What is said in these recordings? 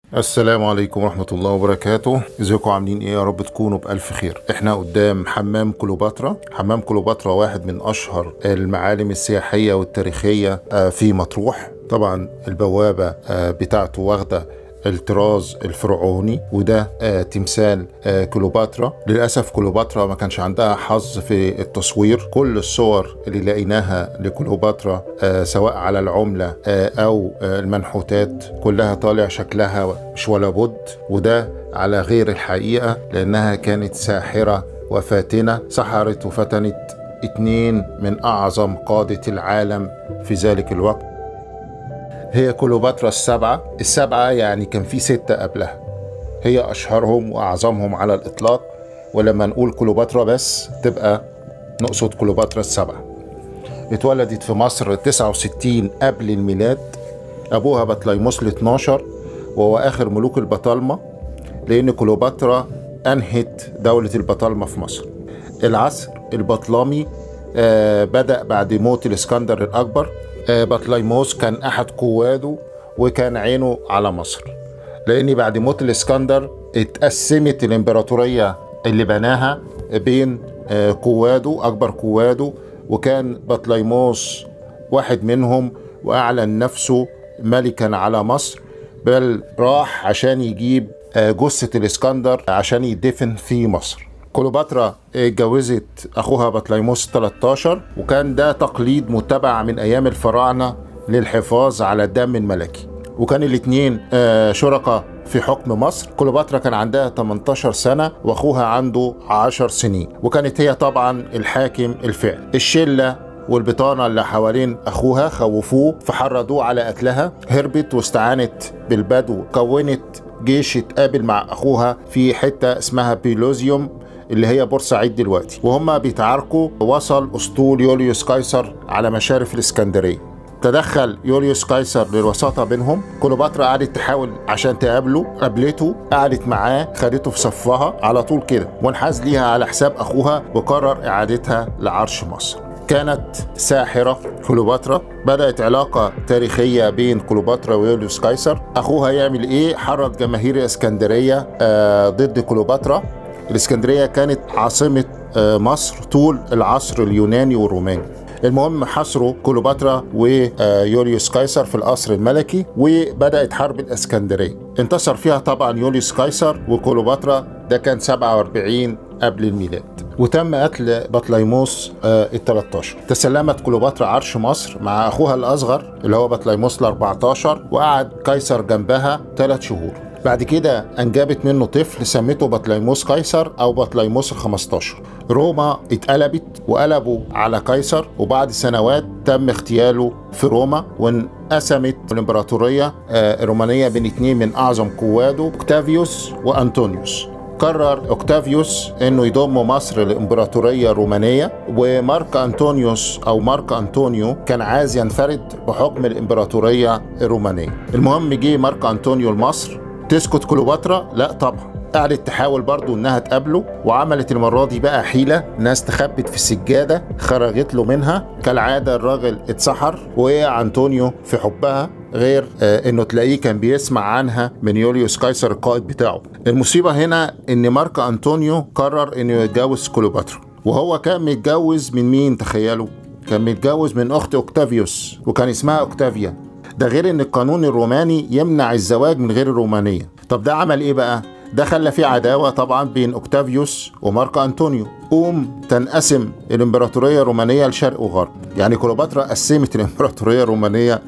السلام عليكم ورحمة الله وبركاته ازيكم عاملين ايه يا رب تكونوا بألف خير احنا قدام حمام كليوباترا حمام كليوباترا واحد من اشهر المعالم السياحية والتاريخية آه، في مطروح طبعا البوابة آه، بتاعته واخدة الطراز الفرعوني وده آه تمثال آه كليوباترا للاسف كليوباترا ما كانش عندها حظ في التصوير كل الصور اللي لقيناها لكليوباترا آه سواء على العمله آه او آه المنحوتات كلها طالع شكلها مش ولا بد وده على غير الحقيقه لانها كانت ساحره وفاتنه سحرت وفتنت اتنين من اعظم قاده العالم في ذلك الوقت هي كليوباترا السبعة السبعة يعني كان في ستة قبلها هي أشهرهم وأعظمهم على الإطلاق ولما نقول كليوباترا بس تبقى نقصد كليوباترا السبعة اتولدت في مصر 69 قبل الميلاد أبوها بطليموس ال 12 وهو آخر ملوك البطالمة لأن كليوباترا أنهت دولة البطالمة في مصر العصر البطلمي آه بدأ بعد موت الإسكندر الأكبر آه بطليموس كان أحد قواده وكان عينه على مصر لأن بعد موت الإسكندر اتقسمت الإمبراطورية اللي بناها بين آه قواده أكبر قواده وكان بطليموس واحد منهم وأعلن نفسه ملكا على مصر بل راح عشان يجيب آه جثة الإسكندر عشان يدفن في مصر كليوباترا اتجوزت اخوها بطليموس 13 وكان ده تقليد متبع من ايام الفراعنه للحفاظ على الدم الملكي وكان الاثنين شركاء في حكم مصر كليوباترا كان عندها 18 سنة وأخوها عنده 10 سنين وكانت هي طبعا الحاكم الفعل الشلة والبطانة اللي حوالين أخوها خوفوه فحرضوه على قتلها هربت واستعانت بالبدو كونت جيش اتقابل مع أخوها في حتة اسمها بيلوزيوم اللي هي بورسعيد دلوقتي وهم بيتعاركوا وصل اسطول يوليوس قيصر على مشارف الاسكندريه تدخل يوليوس قيصر للوساطة بينهم كليوباترا قعدت تحاول عشان تقابله قابلته قعدت معاه خدته في صفها على طول كده وانحاز ليها على حساب اخوها وقرر اعادتها لعرش مصر كانت ساحرة كليوباترا بدأت علاقة تاريخية بين كليوباترا ويوليوس قيصر أخوها يعمل إيه حرض جماهير الإسكندرية آه ضد كليوباترا الإسكندرية كانت عاصمة آه مصر طول العصر اليوناني والروماني المهم حصروا كليوباترا ويوليوس قيصر في القصر الملكي وبدأت حرب الإسكندرية انتصر فيها طبعا يوليوس قيصر وكليوباترا ده كان 47 قبل الميلاد وتم قتل بطليموس آه ال 13 تسلمت كليوباترا عرش مصر مع اخوها الاصغر اللي هو بطليموس ال 14 وقعد قيصر جنبها ثلاث شهور بعد كده انجبت منه طفل سمته بطليموس قيصر او بطليموس ال 15 روما اتقلبت وقلبوا على قيصر وبعد سنوات تم اغتياله في روما وانقسمت الامبراطوريه آه الرومانيه بين اثنين من اعظم قواده اوكتافيوس وانطونيوس قرر اوكتافيوس انه يضم مصر لامبراطوريه رومانيه ومارك انطونيوس او مارك انطونيو كان عايز ينفرد بحكم الامبراطوريه الرومانيه المهم جه مارك انطونيو لمصر تسكت كليوباترا لا طبعا قعدت تحاول برضو انها تقابله وعملت المره دي بقى حيله ناس تخبت في السجاده خرجت له منها كالعاده الراجل اتسحر وقع انطونيو في حبها غير آه انه تلاقيه كان بيسمع عنها من يوليوس قيصر القائد بتاعه المصيبه هنا ان مارك انطونيو قرر انه يتجوز كليوباترا وهو كان متجوز من مين تخيلوا كان متجوز من اخت اوكتافيوس وكان اسمها اوكتافيا ده غير ان القانون الروماني يمنع الزواج من غير الرومانيه طب ده عمل ايه بقى ده خلى في عداوة طبعا بين أوكتافيوس ومارك أنطونيو قوم تنقسم الإمبراطورية الرومانية لشرق وغرب يعني كليوباترا قسمت الإمبراطورية الرومانية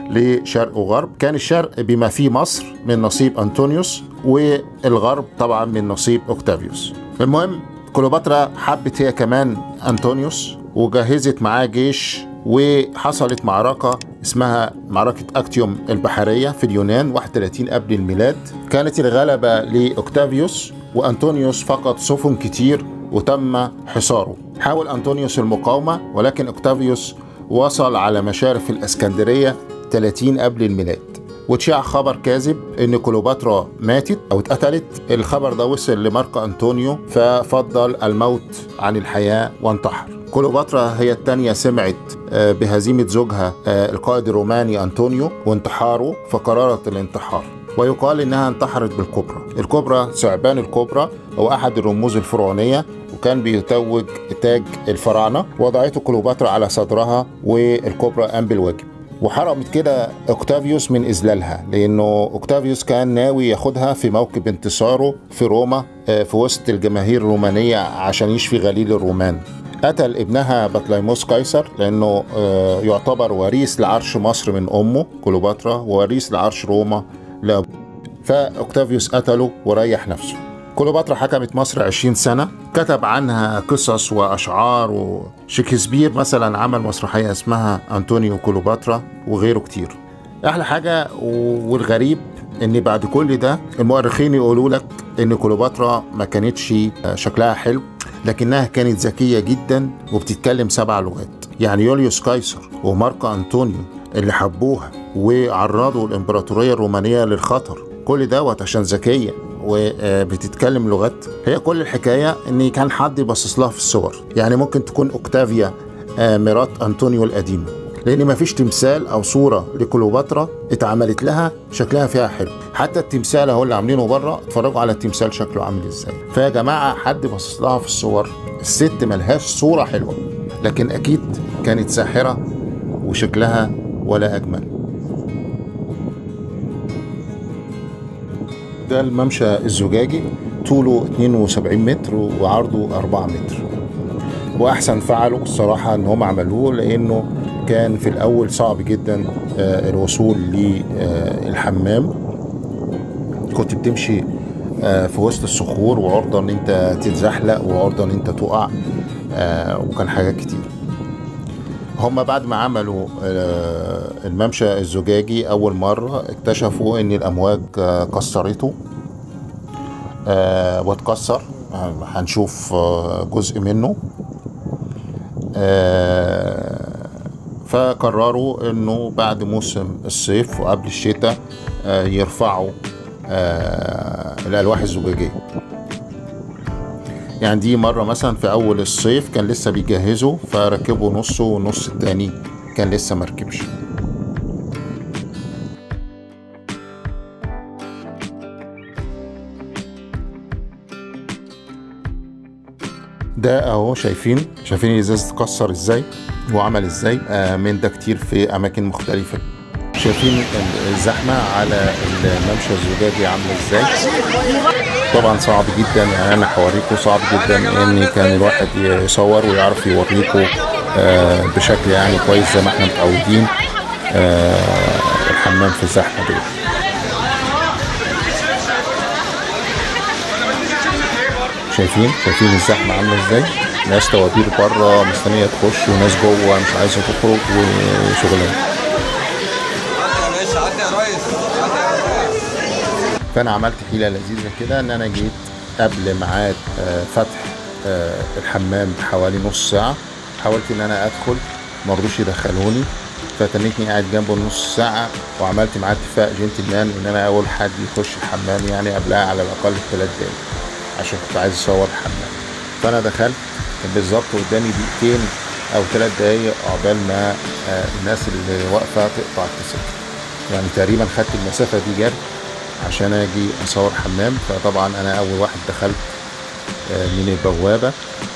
لشرق وغرب كان الشرق بما فيه مصر من نصيب أنطونيوس والغرب طبعا من نصيب أوكتافيوس المهم كليوباترا حبت هي كمان أنطونيوس وجهزت معاه جيش وحصلت معركة اسمها معركة أكتيوم البحرية في اليونان 31 قبل الميلاد كانت الغلبة لأوكتافيوس وأنطونيوس فقد سفن كتير وتم حصاره حاول أنطونيوس المقاومة ولكن أوكتافيوس وصل على مشارف الإسكندرية 30 قبل الميلاد واتشاع خبر كاذب ان كليوباترا ماتت او اتقتلت الخبر ده وصل لمارك انطونيو ففضل الموت عن الحياه وانتحر كليوباترا هي الثانيه سمعت بهزيمه زوجها القائد الروماني انطونيو وانتحاره فقررت الانتحار ويقال انها انتحرت بالكبرى الكبرى ثعبان الكبرى هو احد الرموز الفرعونيه وكان بيتوج تاج الفراعنه وضعته كليوباترا على صدرها والكبرى قام بالواجب وحرمت كده اوكتافيوس من اذلالها لانه اوكتافيوس كان ناوي ياخدها في موكب انتصاره في روما آه، في وسط الجماهير الرومانيه عشان يشفي غليل الرومان قتل ابنها بطليموس قيصر لانه آه، يعتبر وريث لعرش مصر من امه كليوباترا ووريث لعرش روما لابوه فاوكتافيوس قتله وريح نفسه كليوباترا حكمت مصر 20 سنة كتب عنها قصص وأشعار وشكسبير مثلا عمل مسرحية اسمها أنطونيو كليوباترا وغيره كتير أحلى حاجة والغريب إن بعد كل ده المؤرخين يقولوا لك إن كليوباترا ما كانتش شكلها حلو لكنها كانت ذكية جدا وبتتكلم سبع لغات يعني يوليوس قيصر وماركو أنطونيو اللي حبوها وعرضوا الإمبراطورية الرومانية للخطر كل دوت عشان ذكية وبتتكلم لغات هي كل الحكاية ان كان حد يبصص لها في الصور يعني ممكن تكون اوكتافيا آه، مرات انطونيو القديمة لان مفيش تمثال او صورة لكليوباترا اتعملت لها شكلها فيها حلو حتى التمثال اهو اللي عاملينه بره اتفرجوا على التمثال شكله عامل ازاي فيا جماعة حد بصص لها في الصور الست ملهاش صورة حلوة لكن اكيد كانت ساحرة وشكلها ولا اجمل ده الممشى الزجاجي طوله 72 متر وعرضه 4 متر واحسن فعلوا الصراحه ان هم عملوه لانه كان في الاول صعب جدا آه، الوصول للحمام كنت بتمشي آه، في وسط الصخور وعرضه ان انت تتزحلق وعرضه ان انت تقع آه، وكان حاجات كتير هم بعد ما عملوا الممشى الزجاجي اول مره اكتشفوا ان الامواج كسرته آه واتكسر آه هنشوف آه جزء منه آه فقرروا انه بعد موسم الصيف وقبل الشتاء آه يرفعوا آه الالواح الزجاجيه يعني دي مرة مثلا في أول الصيف كان لسه بيجهزوا فركبوا نصه والنص التاني كان لسه مركبش ده اهو شايفين شايفين الازاز اتكسر ازاي وعمل ازاي آه من ده كتير في اماكن مختلفه شايفين الزحمه على الممشى الزجاجي عامله ازاي طبعا صعب جدا يعني انا هوريكم صعب جدا ان كان الواحد يصور ويعرف يوريكم آه بشكل يعني كويس زي ما احنا متعودين آه الحمام في الزحمه دي شايفين شايفين الزحمه عامله ازاي ناس توابير بره مستنيه تخش وناس جوه مش عايزه تخرج وشغلانه فانا عملت حيله لذيذه كده ان انا جيت قبل ميعاد فتح الحمام بحوالي نص ساعه حاولت ان انا ادخل ما رضوش يدخلوني فتنيتني قاعد جنبه نص ساعة وعملت معاه اتفاق جنتلمان ان انا اول حد يخش الحمام يعني قبلها على الاقل بثلاث دقايق عشان كنت عايز اصور الحمام فانا دخلت بالظبط قدامي دقيقتين او ثلاث دقايق عقبال ما الناس اللي واقفه تقطع التذاكر يعني تقريبا خدت المسافه دي جري عشان اجي اصور حمام فطبعا انا اول واحد دخلت من البوابه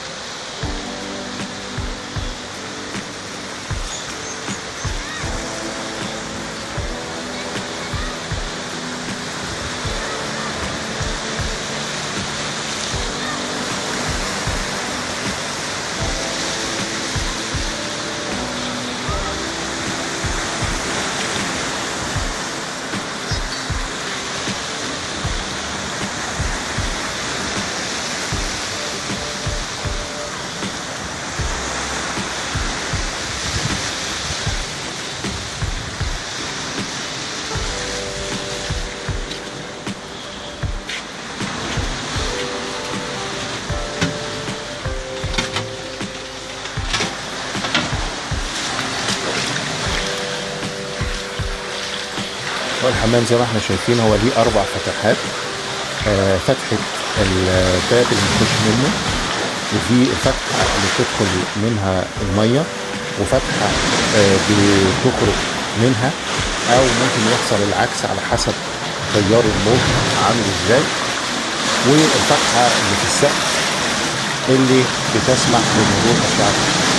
الحمام زي ما احنا شايفين هو ليه اربع فتحات آه فتحة الباب اللي بنخش منه وفي الفتحة اللي بتدخل منها المية وفتحة آه بتخرج منها او ممكن يحصل العكس على حسب تيار الموج عامل ازاي والفتحه اللي في السقف اللي بتسمح بمرور اشعه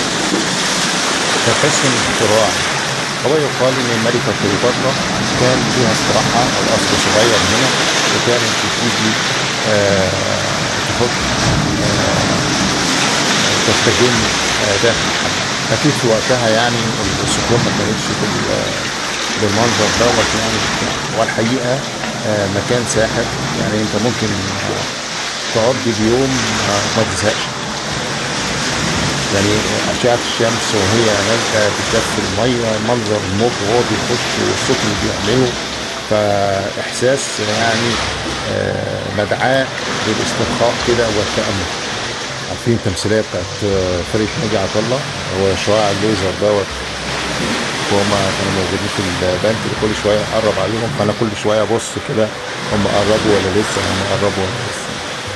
فتحس ان اختراع هو يقال ان الملكه كليوباترا كان فيها استراحه او قصر صغير هنا وكانت بتيجي آه تحط آه تستجم آه داخل الحمام اكيد في وقتها يعني الصخور ما كانتش بالمنظر دوت يعني والحقيقه آه مكان ساحر يعني انت ممكن آه تقضي اليوم ما تزهقش يعني أشعة الشمس وهي نازلة بتدفي المية منظر الموج وهو بيخش والصوت اللي بيعمله فإحساس يعني مدعاة للاسترخاء كده والتأمل عارفين التمثيلية بتاعت فرقة ناجي عطا الله هو شعاع الليزر دوت وهما كانوا موجودين في البنك كل شوية أقرب عليهم فأنا كل شوية أبص كده هم قربوا ولا لسه هم قربوا ولا لسه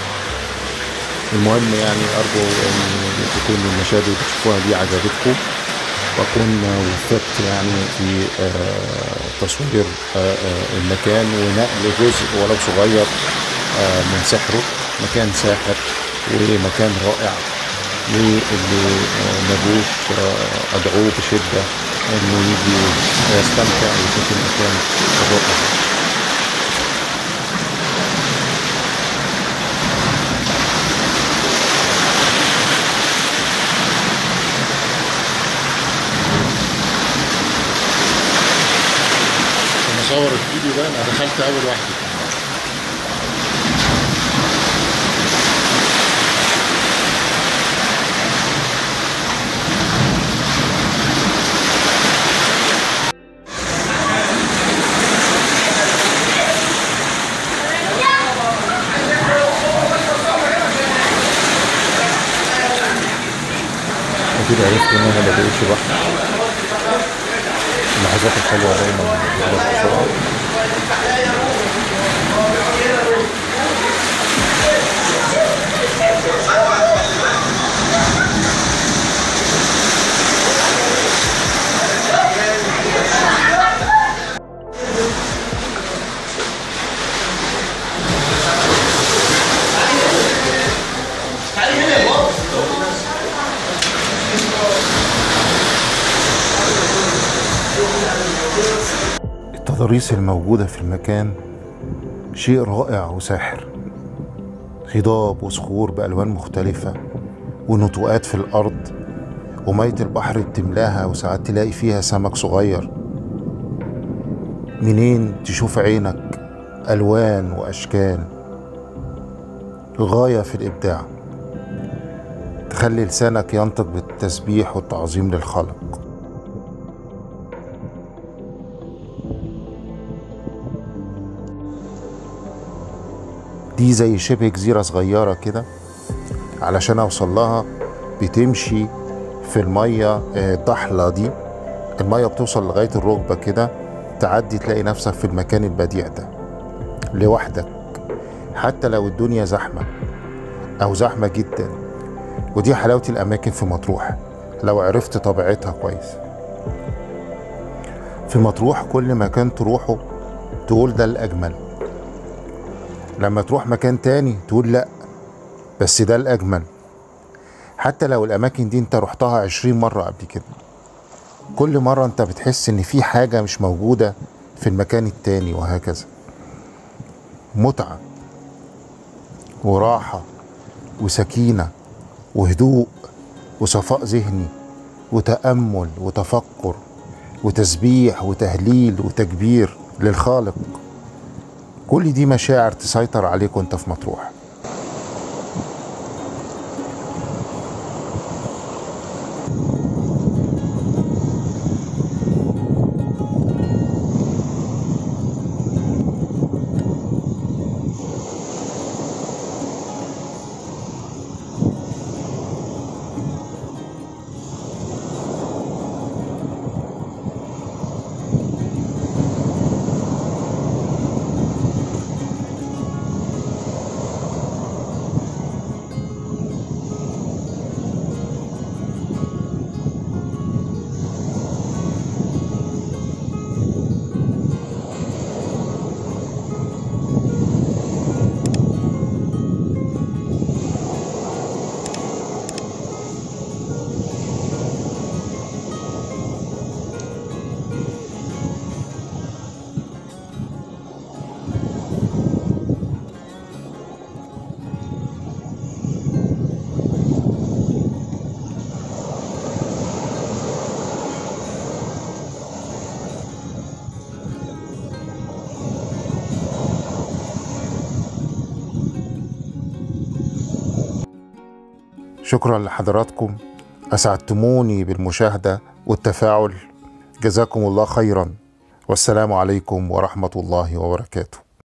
المهم يعني ارجو ان تكون المشاهد اللي بتشوفوها دي عجبتكم واكون وفقت يعني في تصوير المكان ونقل جزء ولو صغير من سحره مكان ساحر ومكان رائع واللي مجوش ادعوه بشده انه يجي يستمتع ويشوف المكان الرائع اصور الفيديو ده انا دخلت اول واحده اكيد عرفت ان انا ما بقيتش بحر اللحظات الحلوه دايما بتخلص بسرعه التضاريس الموجودة في المكان شيء رائع وساحر هضاب وصخور بألوان مختلفة ونتوءات في الأرض ومية البحر بتملاها وساعات تلاقي فيها سمك صغير منين تشوف عينك ألوان وأشكال غاية في الإبداع تخلي لسانك ينطق بالتسبيح والتعظيم للخالق دي زي شبه جزيرة صغيرة كده علشان أوصل لها بتمشي في المية الضحلة دي المية بتوصل لغاية الركبة كده تعدي تلاقي نفسك في المكان البديع ده لوحدك حتى لو الدنيا زحمة أو زحمة جدا ودي حلاوة الأماكن في مطروح لو عرفت طبيعتها كويس في مطروح كل مكان تروحه تقول ده الأجمل لما تروح مكان تاني تقول لا بس ده الأجمل حتى لو الأماكن دي أنت رحتها عشرين مرة قبل كده كل مرة أنت بتحس إن في حاجة مش موجودة في المكان التاني وهكذا متعة وراحة وسكينة وهدوء وصفاء ذهني وتأمل وتفكر وتسبيح وتهليل وتكبير للخالق كل دي مشاعر تسيطر عليك وانت في مطروح شكرا لحضراتكم أسعدتموني بالمشاهدة والتفاعل جزاكم الله خيرا والسلام عليكم ورحمة الله وبركاته